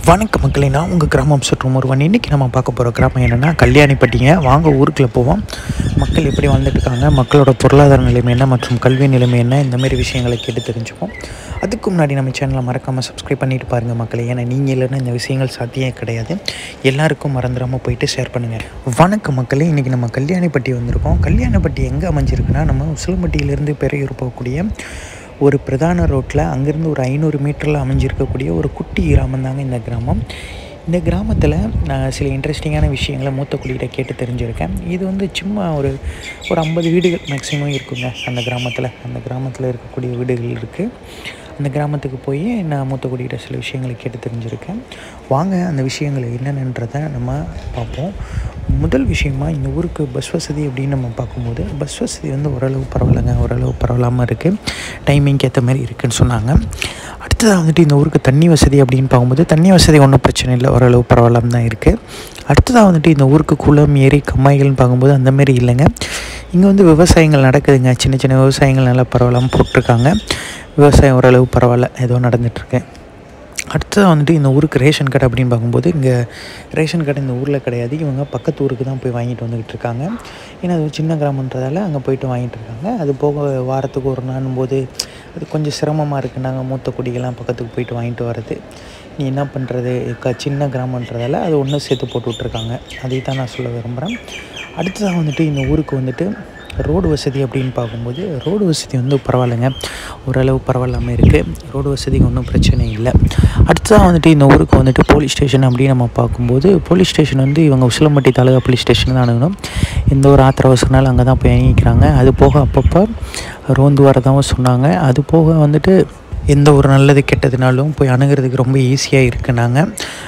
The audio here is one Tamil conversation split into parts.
வணக்க மக்களே நான் உங்கள் கிராமம் சுற்றும் ஒருவன் இன்றைக்கி நம்ம பார்க்க போகிற கிராமம் என்னென்னா கல்யாணிப்பட்டிங்க வாங்க ஊருக்குள்ளே போவோம் மக்கள் எப்படி வாழ்ந்துட்டு இருக்காங்க மக்களோட பொருளாதார நிலைமை என்ன மற்றும் கல்வி நிலைமை என்ன இந்த மாதிரி விஷயங்களை கேட்டு தெரிஞ்சுப்போம் அதுக்கு முன்னாடி நம்ம சேனலை மறக்காமல் சப்ஸ்கிரைப் பண்ணிட்டு பாருங்கள் மக்களே ஏன்னா நீங்கள் இல்லைன்னா இந்த விஷயங்கள் சாத்தியம் கிடையாது எல்லாருக்கும் மறந்துடாமல் போயிட்டு ஷேர் பண்ணுங்கள் வணக்க மக்களே இன்றைக்கி நம்ம கல்யாணிப்பட்டி வந்திருக்கோம் கல்யாணிப்பட்டி எங்கே அமைஞ்சிருக்குன்னா நம்ம உசிலம்பட்டியிலேருந்து பெரையூர் போகக்கூடிய ஒரு பிரதான ரோட்டில் அங்கேருந்து ஒரு ஐநூறு மீட்டரில் அமைஞ்சிருக்கக்கூடிய ஒரு குட்டி கிராமம் தாங்க இந்த கிராமம் இந்த கிராமத்தில் நான் சில இன்ட்ரெஸ்டிங்கான விஷயங்களை மூத்த குடியிட்ட கேட்டு தெரிஞ்சிருக்கேன் இது வந்து சும்மா ஒரு ஒரு ஐம்பது வீடுகள் மேக்ஸிமம் இருக்குங்க அந்த கிராமத்தில் அந்த கிராமத்தில் இருக்கக்கூடிய வீடுகள் இருக்குது அந்த கிராமத்துக்கு போய் நான் மூத்த குடியிட்ட சில விஷயங்களை கேட்டு தெரிஞ்சிருக்கேன் வாங்க அந்த விஷயங்கள் என்னென்னன்றதை நம்ம பார்ப்போம் முதல் விஷயமா இந்த ஊருக்கு பஸ் வசதி அப்படின்னு நம்ம பார்க்கும்போது பஸ் வசதி வந்து ஓரளவு பரவாயில்லைங்க ஓரளவு பரவாயில்லாமல் இருக்குது டைமிங்க்கு ஏற்ற மாதிரி இருக்குதுன்னு சொன்னாங்க அடுத்ததாக வந்துட்டு இந்த ஊருக்கு தண்ணி வசதி அப்படின்னு பார்க்கும்போது தண்ணி வசதி ஒன்றும் பிரச்சனை இல்லை ஓரளவு பரவாயில்லாம தான் இருக்குது அடுத்ததாக வந்துட்டு இந்த ஊருக்கு குளம் ஏரி கம்மாய்கள்னு பார்க்கும்போது அந்த மாதிரி இல்லைங்க இங்கே வந்து விவசாயங்கள் நடக்குதுங்க சின்ன சின்ன விவசாயங்கள் நல்லா பரவாயில்லாமல் போட்டிருக்காங்க விவசாயம் ஓரளவு பரவாயில்ல ஏதோ நடந்துகிட்ருக்கு அடுத்ததாக வந்துட்டு இந்த ஊருக்கு ரேஷன் கடை அப்படின்னு பார்க்கும்போது இங்கே ரேஷன் கடை இந்த ஊரில் கிடையாது இவங்க பக்கத்து ஊருக்கு தான் போய் வாங்கிட்டு வந்துக்கிட்டு இருக்காங்க ஏன்னா அது ஒரு சின்ன கிராமன்றதால அங்கே போயிட்டு வாங்கிட்டு இருக்காங்க அது போக வாரத்துக்கு ஒரு நாளும் போது அது கொஞ்சம் சிரமமாக இருக்குது நாங்கள் மூத்த குடிகள்லாம் பக்கத்துக்கு போயிட்டு வாங்கிட்டு வர்றது நீ என்ன பண்ணுறது க சின்ன கிராமன்றதால அது ஒன்று சேர்த்து போட்டு விட்ருக்காங்க அதை தான் நான் சொல்ல விரும்புகிறேன் அடுத்ததாக வந்துட்டு இந்த ஊருக்கு வந்துட்டு ரோடு வசதி அப்படின்னு பார்க்கும்போது ரோடு வசதி வந்து பரவாயில்லைங்க ஓரளவு பரவாயில்லாமல் இருக்குது ரோடு வசதிக்கு ஒன்றும் பிரச்சனை இல்லை அடுத்ததாக வந்துட்டு இந்த ஊருக்கு வந்துட்டு போலீஸ் ஸ்டேஷன் அப்படின்னு நம்ம பார்க்கும்போது போலீஸ் ஸ்டேஷன் வந்து இவங்க உசிலம்பட்டி தாலுகா போலீஸ் ஸ்டேஷன் தான் அணுகணும் எந்த ஒரு ஆத்திர அவசரனாலும் அங்கே தான் போய் இறங்கிக்கிறாங்க அது போக அப்பப்போ ரோந்து வரதாகவும் சொன்னாங்க அது போக வந்துட்டு எந்த ஒரு நல்லது கெட்டதுனாலும் போய் அணுகிறதுக்கு ரொம்ப ஈஸியாக இருக்குனாங்க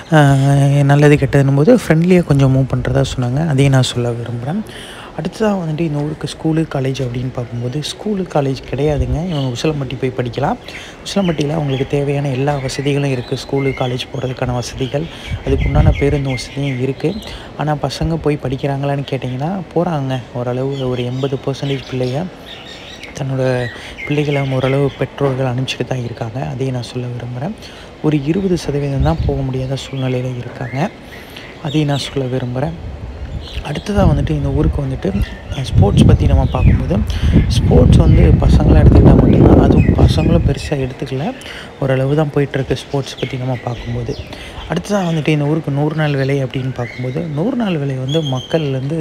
நல்லது கெட்டதுன்னும் போது ஃப்ரெண்ட்லியாக கொஞ்சம் மூவ் பண்ணுறதா சொன்னாங்க அதையும் நான் சொல்ல விரும்புகிறேன் அடுத்ததாக வந்துட்டு இந்த ஊருக்கு ஸ்கூலு காலேஜ் அப்படின்னு பார்க்கும்போது ஸ்கூலு காலேஜ் கிடையாதுங்க இவங்க உசிலம்பட்டி போய் படிக்கலாம் உசிலம்பட்டியில் அவங்களுக்கு தேவையான எல்லா வசதிகளும் இருக்குது ஸ்கூலு காலேஜ் போகிறதுக்கான வசதிகள் அதுக்குண்டான பேருந்து வசதியும் இருக்குது ஆனால் பசங்க போய் படிக்கிறாங்களான்னு கேட்டிங்கன்னா போகிறாங்க ஓரளவு ஒரு எண்பது பர்சன்டேஜ் பிள்ளைங்க தன்னோட பிள்ளைகளை ஓரளவு பெற்றோர்கள் அனுப்பிச்சிட்டு தான் இருக்காங்க அதையும் நான் சொல்ல விரும்புகிறேன் ஒரு இருபது சதவீதம் தான் போக முடியாத சூழ்நிலையில் இருக்காங்க அதையும் நான் சொல்ல விரும்புகிறேன் அடுத்ததாக வந்துட்டு இந்த ஊருக்கு வந்துட்டு ஸ்போர்ட்ஸ் பற்றி நம்ம பார்க்கும்போது ஸ்போர்ட்ஸ் வந்து பசங்களை எடுத்துக்கிட்டால் மட்டும்தான் அதுவும் பசங்களும் பெருசாக எடுத்துக்கல ஓரளவு தான் போயிட்டுருக்கு ஸ்போர்ட்ஸ் பற்றி நம்ம பார்க்கும்போது அடுத்ததாக வந்துட்டு இந்த ஊருக்கு நூறு நாள் விலை அப்படின்னு பார்க்கும்போது நூறு நாள் விலை வந்து மக்கள் வந்து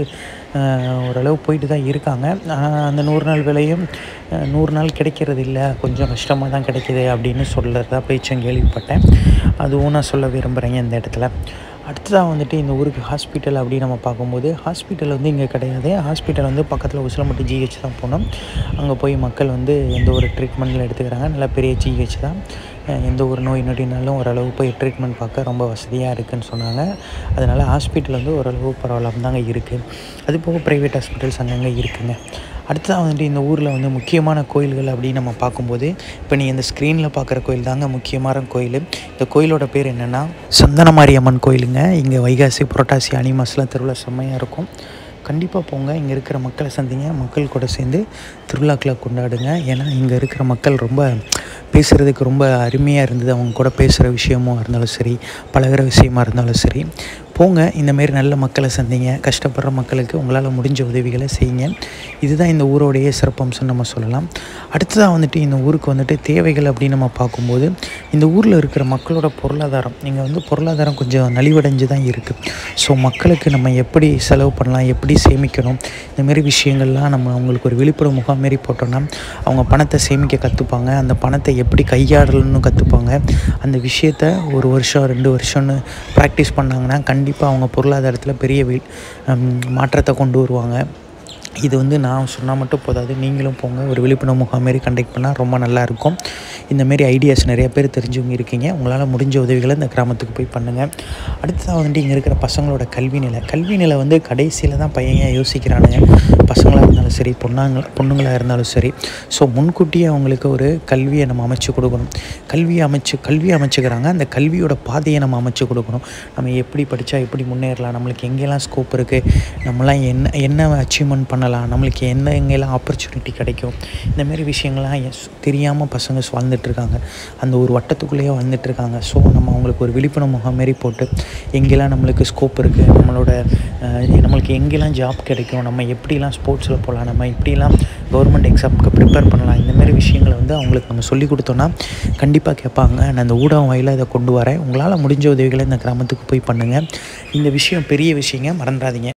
ஓரளவு போயிட்டு தான் இருக்காங்க அந்த நூறு நாள் விலையும் நூறு நாள் கிடைக்கிறது இல்லை கொஞ்சம் கஷ்டமாக தான் கிடைக்கிது அப்படின்னு சொல்கிறதா பேச்சும் கேள்விப்பட்டேன் அதுவும் நான் சொல்ல விரும்புகிறேங்க இந்த இடத்துல அடுத்ததாக வந்துட்டு இந்த ஊருக்கு ஹாஸ்பிட்டல் அப்படின்னு நம்ம பார்க்கும்போது ஹாஸ்பிட்டல் வந்து இங்கே கிடையாது ஹாஸ்பிட்டல் வந்து பக்கத்தில் உசிலம்பட்டி ஜிஹெச் தான் போனோம் அங்கே போய் மக்கள் வந்து எந்த ஒரு ட்ரீட்மெண்ட்டில் எடுத்துக்கிறாங்க நல்லா பெரிய ஜிஹெச் தான் எந்த ஒரு நோய் நொடினாலும் ஓரளவு போய் ட்ரீட்மெண்ட் பார்க்க ரொம்ப வசதியாக இருக்குதுன்னு சொன்னாங்க அதனால் ஹாஸ்பிட்டல் வந்து ஓரளவு பரவாயில்லாம தாங்க இருக்குது அது போக ப்ரைவேட் ஹாஸ்பிட்டல்ஸ் அங்கங்கே இருக்குங்க அடுத்ததாக வந்துட்டு இந்த ஊரில் வந்து முக்கியமான கோயில்கள் அப்படின்னு நம்ம பார்க்கும்போது இப்போ நீ இந்த ஸ்க்ரீனில் பார்க்குற கோயில் தாங்க முக்கியமான கோயில் இந்த கோயிலோட பேர் என்னென்னா சந்தனமாரியம்மன் கோயிலுங்க இங்கே வைகாசி புரட்டாசி ஆனி மாதத்தில் திருவிழா செம்மையாக இருக்கும் கண்டிப்பாக போங்க இங்கே இருக்கிற மக்களை சந்திங்க மக்கள் கூட சேர்ந்து திருவிழாக்களை கொண்டாடுங்க ஏன்னா இங்கே இருக்கிற மக்கள் ரொம்ப பேசுகிறதுக்கு ரொம்ப அருமையாக இருந்தது அவங்க கூட பேசுகிற விஷயமாக இருந்தாலும் சரி பழகிற விஷயமா இருந்தாலும் சரி போங்க இந்தமாரி நல்ல மக்களை சந்திங்க கஷ்டப்படுற மக்களுக்கு உங்களால் முடிஞ்ச உதவிகளை செய்யுங்க இதுதான் இந்த ஊரோடைய சிறப்பம்சம்னு நம்ம சொல்லலாம் அடுத்ததாக வந்துட்டு இந்த ஊருக்கு வந்துட்டு தேவைகள் அப்படின்னு நம்ம பார்க்கும்போது இந்த ஊரில் இருக்கிற மக்களோட பொருளாதாரம் இங்கே வந்து பொருளாதாரம் கொஞ்சம் நலிவடைஞ்சு தான் இருக்குது ஸோ மக்களுக்கு நம்ம எப்படி செலவு பண்ணலாம் எப்படி சேமிக்கணும் இந்தமாரி விஷயங்கள்லாம் நம்ம அவங்களுக்கு ஒரு விழிப்புணர்வு முகாம் மாரி போட்டோன்னா அவங்க பணத்தை சேமிக்க கற்றுப்பாங்க அந்த பணத்தை எப்படி கையாடலன்னு கற்றுப்பாங்க அந்த விஷயத்த ஒரு வருஷம் ரெண்டு வருஷம்னு ப்ராக்டிஸ் பண்ணாங்கன்னா கண்டிப்பாக அவங்க பொருளாதாரத்தில் பெரிய வி மாற்றத்தை கொண்டு வருவாங்க இது வந்து நான் சொன்னால் மட்டும் போதாது நீங்களும் போங்க ஒரு விழிப்புணர்வு முகாம் மாரி கண்டக்ட் பண்ணால் ரொம்ப நல்லாயிருக்கும் இந்தமாரி ஐடியாஸ் நிறைய பேர் தெரிஞ்சவங்க இருக்கீங்க உங்களால் முடிஞ்ச உதவிகளை இந்த கிராமத்துக்கு போய் பண்ணுங்கள் அடுத்ததாக வந்துட்டு இங்கே இருக்கிற பசங்களோட கல்வி நிலை கல்வி நிலை வந்து கடைசியில் தான் பையன் யோசிக்கிறானுங்க பசங்களாக இருந்தாலும் சரி பொண்ணாங்க பொண்ணுங்களாக இருந்தாலும் சரி ஸோ முன்கூட்டியே அவங்களுக்கு ஒரு கல்வியை நம்ம அமைச்சு கொடுக்கணும் கல்வியை அமைச்சு கல்வி அமைச்சுக்கிறாங்க அந்த கல்வியோட பாதையை நம்ம அமைச்சு கொடுக்கணும் நம்ம எப்படி படித்தா எப்படி முன்னேறலாம் நம்மளுக்கு எங்கெல்லாம் ஸ்கோப் இருக்குது நம்மளாம் என்ன என்ன அச்சீவ்மெண்ட் பண்ணலாம் நம்மளுக்கு என்ன எங்கெல்லாம் ஆப்பர்ச்சுனிட்டி கிடைக்கும் இந்த மாதிரி விஷயங்கள்லாம் எஸ் தெரியாமல் பசங்க வாழ்ந்துட்டுருக்காங்க அந்த ஒரு வட்டத்துக்குள்ளேயே வந்துட்டுருக்காங்க ஸோ நம்ம அவங்களுக்கு ஒரு விழிப்புணர்வு முகாம் மாரி போட்டு எங்கெல்லாம் நம்மளுக்கு ஸ்கோப் இருக்குது நம்மளோட அஹ், நம்மளுக்கு எங்கெல்லாம் ஜாப் கிடைக்கும் நம்ம எப்படிலாம் ஸ்போர்ட்ஸில் போகலாம் நம்ம எப்படிலாம் கவர்மெண்ட் எக்ஸாமுக்கு ப்ரிப்பேர் பண்ணலாம் இந்த மாதிரி விஷயங்களை வந்து அவங்களுக்கு நம்ம சொல்லி கொடுத்தோன்னா கண்டிப்பாக கேட்பாங்க நான் அந்த ஊடகம் வாயிலாக இதை கொண்டு வரேன் உங்களால் முடிஞ்ச உதவிகளை இந்த கிராமத்துக்கு போய் பண்ணுங்கள் இந்த விஷயம் பெரிய விஷயங்க மறந்துடாதீங்க